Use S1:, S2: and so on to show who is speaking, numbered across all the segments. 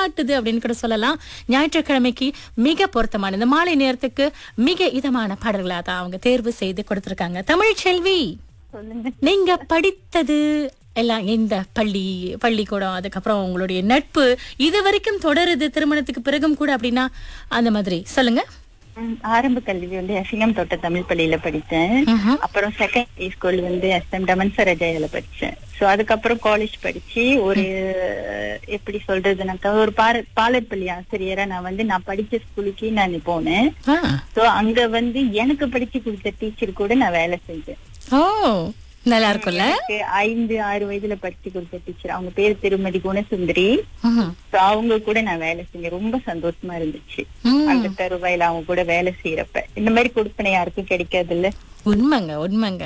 S1: தாளாட்டுது அப்படின்னு கூட சொல்லலாம் ஞாயிற்றுக்கிழமைக்கு மிக பொருத்தமான இந்த மாலை நேரத்துக்கு மிக இதமான பாடல்களா தான் அவங்க தேர்வு செய்து கொடுத்திருக்காங்க தமிழ் செல்வி
S2: சொல்லுங்க
S1: நீங்க படித்தது எல்லாம் எந்த பள்ளி பள்ளிக்கூடம் அதுக்கப்புறம் உங்களுடைய நட்பு இது வரைக்கும் தொடருது திருமணத்துக்கு பிறகும் கூட அப்படின்னா அந்த மாதிரி சொல்லுங்க
S2: ம், ஆரம்ப கல்வி வந்து எஸ்எம் தோட்ட தமிழ் பள்ளியில படித்தேன்
S1: ம்ஹும்.
S2: அப்புறம் செகண்டரி ஸ்கூல் வந்து எஸ்எம் டமன்சரஜாயில படிச்சேன் சோ அதுக்கப்புறம் காலேஜ் படிச்சு ஒரு எப்படி சொல்றதுனாக்கா ஒரு பார பாலர் பள்ளி ஆசிரியரா நான் வந்து நான் படிச்ச ஸ்கூலுக்கு நான் போனேன்
S1: ஆ.
S2: சோ அங்க வந்து எனக்கு படிச்சு கொடுத்த டீச்சர் கூட நான் வேலை செஞ்சேன்
S1: ஓ நல்லா இருக்கும்ல
S2: எனக்கு ஐந்து ஆறு வயதுல படிச்சு கொடுத்த டீச்சர் அவங்க பேர் திருமதி குணசுந்தரி
S1: ம்ஹும்.
S2: So, அவங்க கூட நான் வேலை செஞ்சேன் ரொம்ப சந்தோஷமா இருந்துச்சு
S1: ம்.
S2: அந்த தருவாயில அவங்க கூட வேலை செய்யறப்ப இந்த மாதிரி கொடுப்பனை யாருக்கும் கிடைக்காது இல்ல
S1: உண்மைங்க உண்மைங்க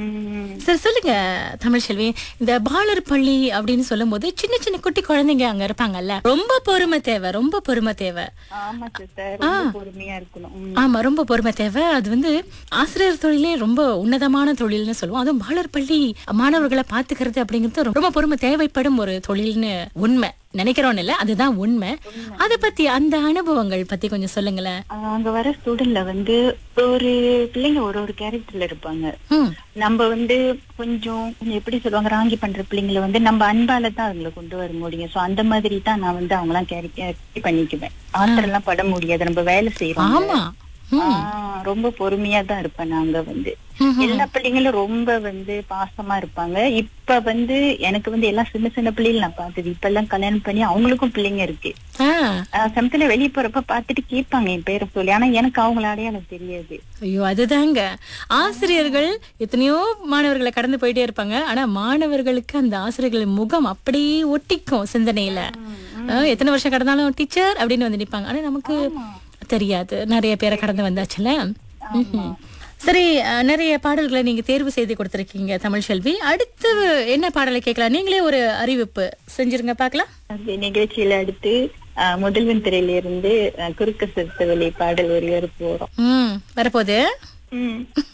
S1: சரி சொல்லுங்க தமிழ் செல்வி இந்த பாலர் பள்ளி அப்படின்னு சொல்லும்போது சின்ன சின்ன குட்டி குழந்தைங்க அங்க இருப்பாங்கல்ல ரொம்ப பொறுமை தேவை ரொம்ப பொறுமை தேவை
S2: ஆமா சிஸ்டர் ரொம்ப பொறுமையா இருக்கணும் உம்.
S1: ஆமா ரொம்ப பொறுமை தேவை அது வந்து ஆசிரியர் தொழிலே ரொம்ப உன்னதமான தொழில்னு சொல்லுவோம் அதுவும் பாலர் பள்ளி மாணவர்களை பாத்துக்கிறது அப்படிங்கிறது ரொம்ப பொறுமை தேவைப்படும் ஒரு தொழில்னு உண்மை நினைக்கிறோம் இல்ல அதுதான் உண்மை அத பத்தி அந்த அனுபவங்கள் பத்தி கொஞ்சம் சொல்லுங்களேன்
S2: ஆஹ் அங்க வர ஸ்டூடெண்ட்ல வந்து ஒரு பிள்ளைங்க ஒரு ஒரு கேரக்டர்ல இருப்பாங்க
S1: ம்
S2: நம்ம வந்து கொஞ்சம் கொஞ்சம் எப்படி சொல்லுவாங்க ராங்கி பண்ற பிள்ளைங்களை வந்து நம்ம அன்பால தான் அவங்களை கொண்டு வர முடியும் சோ அந்த மாதிரி தான் நான் வந்து அவங்க எல்லாம் கேரி பண்ணிக்குவேன் ஆத்திரம் எல்லாம் பட முடியாது நம்ம வேலை செய்யறோம்
S1: ஆமா
S2: ஆஹ் ரொம்ப பொறுமையா தான் இருப்பேன் நாங்க வந்து
S1: ம்ஹும்.
S2: எல்லா பிள்ளைங்களும் ரொம்ப வந்து பாசமா இருப்பாங்க இப்ப வந்து எனக்கு வந்து எல்லாம் சின்ன சின்ன பிள்ளைகள் நான் பார்த்தது இப்ப எல்லாம் கல்யாணம் பண்ணி அவங்களுக்கும் பிள்ளைங்க இருக்கு
S1: ஆ
S2: ஆஹ் சமயத்துல வெளிய போறப்ப பார்த்துட்டு கேட்பாங்க என் பேரை சொல்லி ஆனா எனக்கு அவங்கள அடையாளம் தெரியாது
S1: ஐயோ அதுதாங்க ஆசிரியர்கள் எத்தனையோ மாணவர்களை கடந்து போயிட்டே இருப்பாங்க ஆனா மாணவர்களுக்கு அந்த ஆசிரியர்களின் முகம் அப்படியே ஒட்டிக்கும் சிந்தனையில ஆ, எத்தனை வருஷம் கடந்தாலும் டீச்சர் அப்படின்னு வந்து நிப்பாங்க ஆனா நமக்கு தெரியாது நிறைய பேரை கடந்து வந்தாச்சுல ம்ஹும். சரி அ, நிறைய பாடல்களை நீங்க தேர்வு செய்து கொடுத்திருக்கீங்க தமிழ் செல்வி அடுத்து என்ன பாடலை கேட்கலாம் நீங்களே ஒரு அறிவிப்பு செஞ்சிருங்க பார்க்கலாம்
S2: அந்த நிகழ்ச்சியில அடுத்து ஆஹ் முதல்வன் திரையில இருந்து ஆஹ் குறுக்க சிறுத்த வெளி பாடல் ஒரு ஒரு போறோம்
S1: ம் வரப்போகுது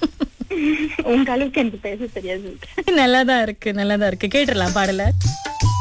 S2: உங்க அளவுக்கு எனக்கு பேச தெரியாது
S1: நல்லாதான் இருக்கு நல்லாதான் இருக்கு கேட்டுடலாம் பாடலை